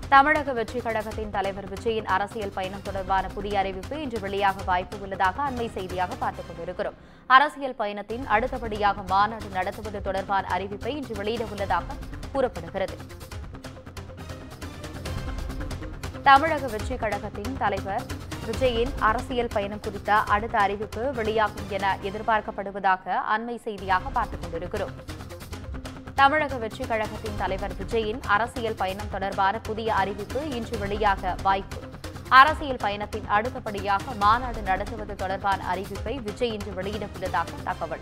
தமிழக வெற்றி கழகத்தின் தலைவர் விஜயின் அரசியல் பயணம் தொடர்பான புதிய அறிவிப்பு இன்று வெளியாக வாய்ப்பு உள்ளதாக அண்மை செய்தியாக பார்த்துக் கொண்டிருக்கிறோம் அரசியல் பயணத்தின் அடுத்தபடியாக மாநாடு நடத்துவது தொடர்பான அறிவிப்பை இன்று வெளியிட உள்ளதாக கூறப்படுகிறது தமிழக வெற்றி கழகத்தின் தலைவர் விஜயின் அரசியல் பயணம் குறித்த அடுத்த அறிவிப்பு வெளியாகும் என எதிர்பார்க்கப்படுவதாக அண்மை செய்தியாக பார்த்துக் கொண்டிருக்கிறோம் தமிழக வெற்றி கழகத்தின் தலைவர் விஜயின் அரசியல் பயணம் தொடர்பான புதிய அறிவிப்பு இன்று வெளியாக வாய்ப்பு அரசியல் பயணத்தின் அடுத்தபடியாக மாநாடு நடத்துவது தொடர்பான அறிவிப்பை விஜய் இன்று வெளியிட உள்ளதாக தகவல்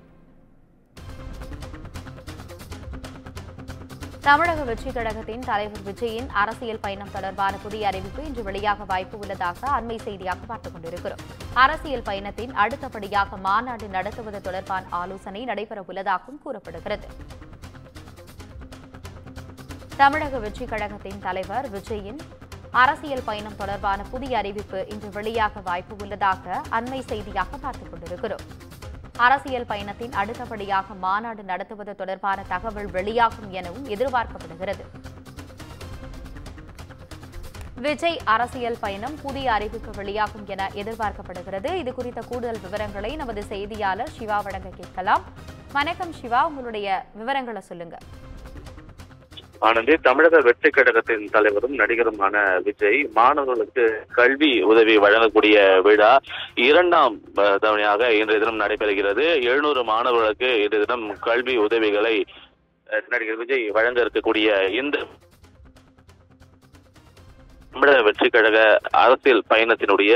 தமிழக வெற்றி கழகத்தின் தலைவர் விஜயின் அரசியல் பயணம் தொடர்பான புதிய அறிவிப்பு இன்று வெளியாக வாய்ப்பு உள்ளதாக அண்மை செய்தியாக பார்த்துக் கொண்டிருக்கிறோம் அரசியல் பயணத்தின் அடுத்தபடியாக மாநாடு நடத்துவது தொடர்பான ஆலோசனை நடைபெற உள்ளதாகவும் கூறப்படுகிறது தமிழக வெற்றி கழகத்தின் தலைவர் விஜயின் அரசியல் பயணம் தொடர்பான புதிய அறிவிப்பு இன்று வெளியாக வாய்ப்பு உள்ளதாக அண்மை செய்தியாக பார்த்துக் கொண்டிருக்கிறோம் அரசியல் பயணத்தின் அடுத்தபடியாக மாநாடு நடத்துவது தொடர்பான தகவல் வெளியாகும் எனவும் எதிர்பார்க்கப்படுகிறது விஜய் அரசியல் பயணம் புதிய அறிவிப்பு வெளியாகும் என எதிர்பார்க்கப்படுகிறது இது குறித்த கூடுதல் விவரங்களை நமது செய்தியாளர் சிவா வழங்க கேட்கலாம் வணக்கம் சிவா உங்களுடைய விவரங்களை சொல்லுங்க ஆனந்தி தமிழக வெற்றி கழகத்தின் தலைவரும் நடிகருமான விஜய் மாணவர்களுக்கு கல்வி உதவி வழங்கக்கூடிய விழா இரண்டாம் அஹ், தவணையாக இன்றைய தினம் நடைபெறுகிறது எழுநூறு மாணவர்களுக்கு இன்றைய தினம் கல்வி உதவிகளை அஹ், நடிகர் விஜய் வழங்க இருக்கக்கூடிய இந்த தமிழக வெற்றி கழக அரசியல் பயணத்தினுடைய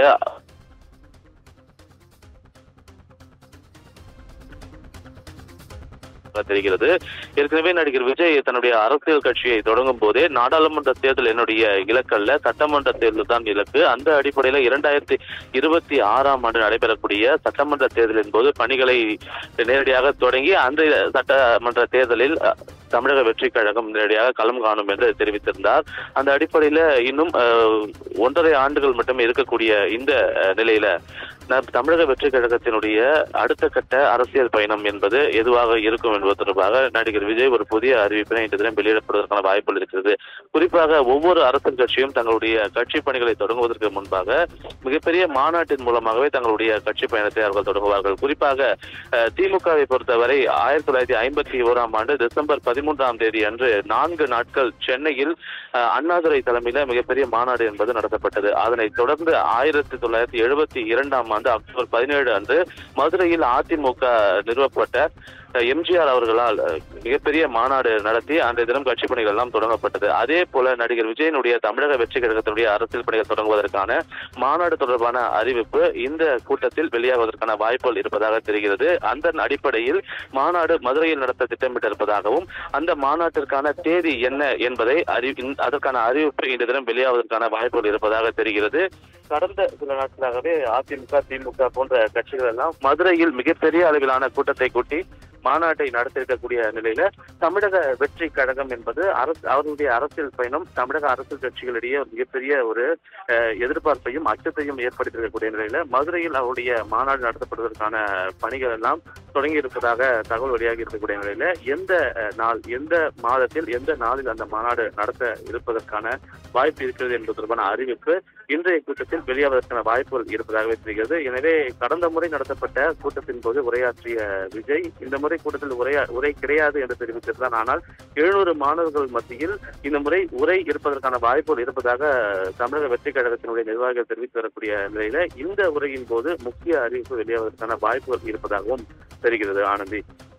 தெரிகிறது ஏற்கனவே நடிகர் விஜய் தன்னுடைய அரசியல் கட்சியை தொடங்கும் போதே நாடாளுமன்ற தேர்தல் என்னுடைய இலக்கல்ல சட்டமன்ற தேர்தல் தான் இலக்கு அந்த அடிப்படையில இரண்டாயிரத்தி இருபத்தி ஆறாம் ஆண்டு நடைபெறக்கூடிய சட்டமன்ற தேர்தலின் போது பணிகளை நேரடியாக தொடங்கி அந்த சட்டமன்ற தேர்தலில் அஹ், தமிழக வெற்றி கழகம் நேரடியாக களம் காணும் என்று தெரிவித்திருந்தார் அந்த அடிப்படையில இன்னும் அஹ், ஒன்றரை ஆண்டுகள் மட்டும் இருக்கக்கூடிய இந்த அஹ், நிலையில நம் தமிழக வெற்றி கழகத்தினுடைய அடுத்த கட்ட அரசியல் பயணம் என்பது எதுவாக இருக்கும் என்பது தொடர்பாக நடிகர் விஜய் ஒரு புதிய அறிவிப்பினை இன்று தினம் வெளியிடப்படுவதற்கான வாய்ப்புகள் இருக்கிறது குறிப்பாக ஒவ்வொரு அரசியல் கட்சியும் தங்களுடைய கட்சி பணிகளை தொடங்குவதற்கு முன்பாக மிகப்பெரிய மாநாட்டின் மூலமாகவே தங்களுடைய கட்சி பயணத்தை அவர்கள் தொடங்குவார்கள் குறிப்பாக அஹ், திமுகவை பொறுத்தவரை ஆயிரத்தி தொள்ளாயிரத்தி ஐம்பத்தி ஓராம் ஆண்டு டிசம்பர் பதிமூன்றாம் தேதி அன்று நான்கு நாட்கள் சென்னையில் அஹ், அண்ணாதுரை தலைமையில மிகப்பெரிய மாநாடு என்பது நடத்தப்பட்டது அதனைத் தொடர்ந்து ஆயிரத்தி தொள்ளாயிரத்தி எழுபத்தி இரண்டாம் ஆண்டு அக்டோபர் பதினேழு அன்று மதுரையில் அதிமுக நிறுவப்பட்ட அஹ், எம்ஜிஆர் அவர்களால் அஹ், மிகப்பெரிய மாநாடு நடத்தி அன்றைய தினம் கட்சி பணிகள் எல்லாம் தொடங்கப்பட்டது அதே போல நடிகர் விஜயனுடைய தமிழக வெற்றி கழகத்தினுடைய அரசியல் பணிகள் தொடங்குவதற்கான மாநாடு தொடர்பான அறிவிப்பு இந்த கூட்டத்தில் வெளியாகுவதற்கான வாய்ப்புகள் இருப்பதாக தெரிகிறது அந்த அடிப்படையில் மாநாடு மதுரையில் நடத்த திட்டமிட்டிருப்பதாகவும் அந்த மாநாட்டிற்கான தேதி என்ன என்பதை அறி இந்த- அதற்கான அறிவிப்பு இன்று தினம் வெளியாவதற்கான வாய்ப்புகள் இருப்பதாக தெரிகிறது கடந்த சில நாட்களாகவே அதிமுக திமுக போன்ற கட்சிகள் எல்லாம் மதுரையில் மிகப்பெரிய அளவிலான கூட்டத்தை கூட்டி மாநாட்டை நடத்திருக்கக்கூடிய நிலையில தமிழக வெற்றி கழகம் என்பது அரசு அவர்களுடைய அரசியல் பயணம் தமிழக அரசியல் கட்சிகளிடையே ஒரு மிகப்பெரிய ஒரு அஹ், எதிர்பார்ப்பையும் அச்சத்தையும் ஏற்படுத்தியிருக்கக்கூடிய நிலையில மதுரையில் அவருடைய மாநாடு நடத்தப்படுவதற்கான பணிகள் எல்லாம் தொடங்கி இருப்பதாக தகவல் வெளியாகி இருக்கக்கூடிய நிலையில எந்த அஹ், நாள் எந்த மாதத்தில் எந்த நாளில் அந்த மாநாடு நடத்த இருப்பதற்கான வாய்ப்பு இருக்கிறது என்பது தொடர்பான அறிவிப்பு இன்றைய கூட்டத்தில் வெளியாவதற்கான வாய்ப்புகள் இருப்பதாகவே தெரிகிறது எனவே கடந்த முறை நடத்தப்பட்ட கூட்டத்தின் போது உரையாற்றிய விஜய் இந்த முறை கூட்டத்தில் உரையா உரை கிடையாது என்று தெரிவித்திருந்தார் ஆனால் எழுநூறு மாணவர்கள் மத்தியில் இந்த முறை உரை இருப்பதற்கான வாய்ப்புகள் இருப்பதாக தமிழக வெற்றி கழகத்தினுடைய நிர்வாகிகள் தெரிவித்து வரக்கூடிய நிலையில இந்த உரையின் போது முக்கிய அறிவிப்பு வெளியாவதற்கான வாய்ப்புகள் இருப்பதாகவும் தெரிகிறது ஆனந்தி